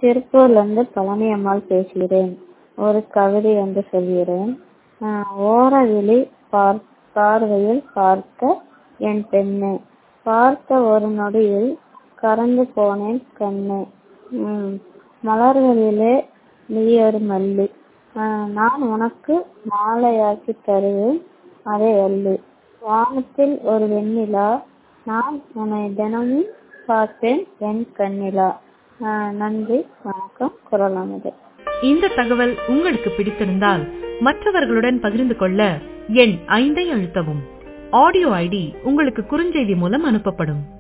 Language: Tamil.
திருப்பூர்லேருந்து பழனி அம்மாள் பேசுகிறேன் ஒரு கவிதை வந்து சொல்கிறேன் ஓரவிழி பார் பார்வையில் பார்த்த என் பெண்ணே பார்த்த ஒரு நொடியில் கரைந்து போனேன் கண்ணே மலர்களிலே நீயொரு மல்லி நான் உனக்கு மாலையாக்கித் தருவேன் அதை அள்ளி வானத்தில் ஒரு வெண்ணிலா நான் உன்னை தினமும் பார்ப்பேன் என் கண்ணிலா நன்றி வணக்கம் குரல் அமுது இந்த தகவல் உங்களுக்கு பிடித்திருந்தால் மற்றவர்களுடன் பகிர்ந்து கொள்ள எண் ஐந்தை அழுத்தவும் ஆடியோ ஐடி உங்களுக்கு குறுஞ்செய்தி மூலம் அனுப்பப்படும்